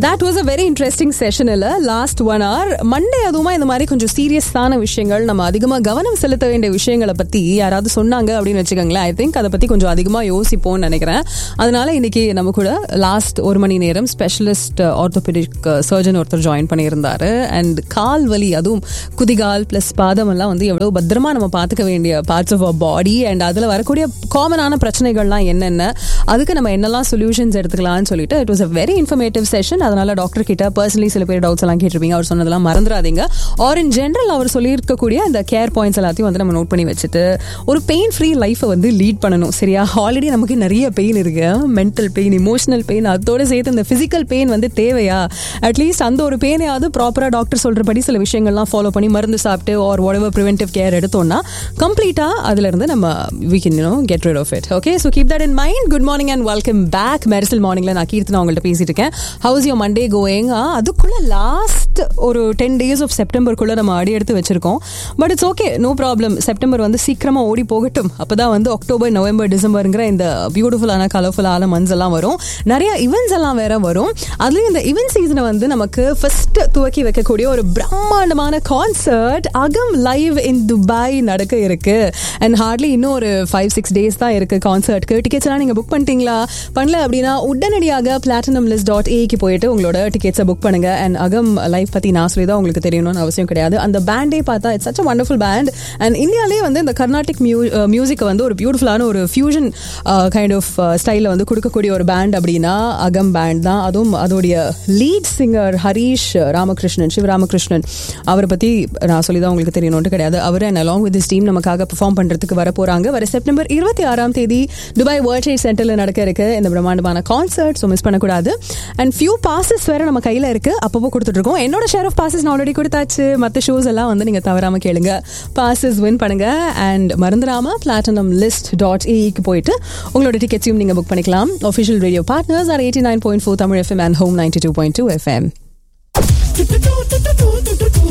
that was a very interesting session இல்ல last one hour Monday அதுவுமா இந்த மாதிரி கொஞ்சம் சீரியஸான விஷயங்கள் நம்ம அதிகமா கவனம் செலுத்த வேண்டிய விஷயங்களை பத்தி யாராவது சொன்னாங்க அப்படின்னு வச்சுக்கோங்களேன் ஐ திங்க் அதை பத்தி கொஞ்சம் அதிகமா யோசிப்போம்னு நினைக்கிறேன் அதனால இன்னைக்கு நம்ம கூட லாஸ்ட் ஒரு மணி நேரம் ஸ்பெஷலிஸ்ட் ஆர்த்தோபெடிக் சர்ஜன் ஒருத்தர் ஜாயின் பண்ணியிருந்தாரு அண்ட் கால் வலி அதுவும் குதிகால் பிளஸ் பாதம் எல்லாம் வந்து எவ்வளவு பத்திரமா நம்ம பார்த்துக்க வேண்டிய parts of our body and அதுல வரக்கூடிய காமனான பிரச்சனைகள்லாம் என்னென்ன அதுக்கு நம்ம என்னெல்லாம் சொல்யூஷன்ஸ் எடுத்துக்கலாம்னு சொல்லிட்டு it was a very informative session அதனால டாக்டர் கிட்ட பர்சனலி சில பேர் டவுட்ஸ் எல்லாம் கேட்டிருப்பீங்க அவர் சொன்னதெல்லாம் மறந்துடாதீங்க ஆர் இன் ஜென்ரல் அவர் சொல்லியிருக்கக்கூடிய அந்த கேர் பாயிண்ட்ஸ் எல்லாத்தையும் வந்து நம்ம நோட் பண்ணி வச்சுட்டு ஒரு பெயின் ஃப்ரீ லைஃப்பை வந்து லீட் பண்ணணும் சரியா ஆல்ரெடி நமக்கு நிறைய பெயின் இருக்கு மென்டல் பெயின் இமோஷனல் பெயின் அதோட சேர்த்து இந்த பிசிக்கல் பெயின் வந்து தேவையா அட்லீஸ்ட் அந்த ஒரு பெயினையாவது ப்ராப்பராக டாக்டர் சொல்றபடி சில விஷயங்கள்லாம் ஃபாலோ பண்ணி மருந்து சாப்பிட்டு or whatever preventive care எடுத்தோம்னா கம்ப்ளீட்டாக அதுல இருந்து நம்ம we can you get rid of it okay so keep that in mind good morning and welcome back மெரிசல் மார்னிங்ல நான் கீர்த்தனா உங்கள்கிட்ட பேசிட்டு இருக்கேன் ஹவுஸ் யோ மண்டே கோயிங் அதுக்குள்ள லாஸ்ட் ஒரு டென் டேஸ் ஆஃப் செப்டம்பருக்குள்ள நம்ம அடி எடுத்து வச்சிருக்கோம் but it's okay no problem September வந்து சீக்கிரமா ஓடி போகட்டும் அப்பதான் வந்து அக்டோபர் நவம்பர் டிசம்பருங்கிற இந்த பியூட்டிஃபுல்லான கலர்ஃபுல்லான மந்த்ஸ் எல்லாம் வரும் நிறைய இவெண்ட்ஸ் எல்லாம் வேற வரும் அதுலயும் இந்த இவெண்ட் சீசனை வந்து நமக்கு ஃபர்ஸ்ட் துவக்கி வைக்கக்கூடிய ஒரு பிரம்மாண்டமான கான்சர்ட் அகம் லைவ் இன் துபாய் நடக்க இருக்கு அண்ட் ஹார்ட்லி இன்னும் ஒரு ஃபைவ் சிக்ஸ் டேஸ் தான் இருக்கு கான்சர்ட்க்கு டிக்கெட்ஸ் எல்லாம் நீங்க புக் பண்ணிட்டீங்களா பண்ணல அப்படின்னா உடனடியாக பிளாட்டினம் லிஸ்ட் டாட் ஏக்கு போயிட்டு உங்களோட டிக்கெட்ஸை புக் பண்ணுங்க அண்ட் அகம் லைவ் பத்தி நான் சொல்லி தான் உங்களுக்கு தெரியணும்னு அவசியம் கிடையாது அந்த பேண்டே பார்த்தா it's such wonderful band and இந்தியாலே வந்து இந்த கர்நாடிக் மியூ மியூசிக்கை வந்து ஒரு பியூட்டிஃபுல்லான ஒரு ஃபியூஷன் கைண்ட் ஆஃப் ஸ்டைலில் வந்து கொடுக்கக்கூடிய ஒரு பேண்ட் அப்படின்னா அகம் பேண்ட் தான் அதுவும் அதோடைய லீட் சிங்கர் ஹரீஷ் ராமகிருஷ்ணன் சிவராமகிருஷ்ணன் அவரை பற்றி நான் சொல்லி தான் உங்களுக்கு தெரியணும்னு கிடையாது அவர் and along with this team நமக்காக பெர்ஃபார்ம் பண்ணுறதுக்கு வர போகிறாங்க வர செப்டம்பர் இருபத்தி ஆறாம் தேதி துபாய் வேர்ல்ட் ட்ரேட் சென்டரில் நடக்க இருக்கு இந்த பிரம்மாண்டமான கான்சர்ட் ஸோ மிஸ் பண்ணக்கூடாது அண்ட் ஃபியூ பாசஸ் வேற நம்ம கையில் இருக்கு அப்பப்போ கொடுத்துட்டு இருக்கோம் என்னோட ஷேர் ஆஃப் பாசஸ் நான் ஆல்ரெடி கொடுத்தாச்சு மற்ற ஷோஸ் எல்லாம் வந்து நீங்கள் தவறாம கேளுங்க பாசஸ் வின் பண்ணுங்க அண்ட் மறந்துடாம பிளாட்டினம் லிஸ்ட் டாட் ஏக்கு போயிட்டு உங்களோட டிக்கெட்ஸையும் நீங்கள் புக் பண்ணிக்கலாம் official radio partners are eighty nine point four Tamil FM and home ninety two point two FM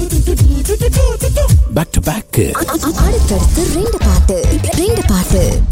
back to back அடுத்தடுத்து ரெண்டு பாட்டு ரெண்டு பாட்டு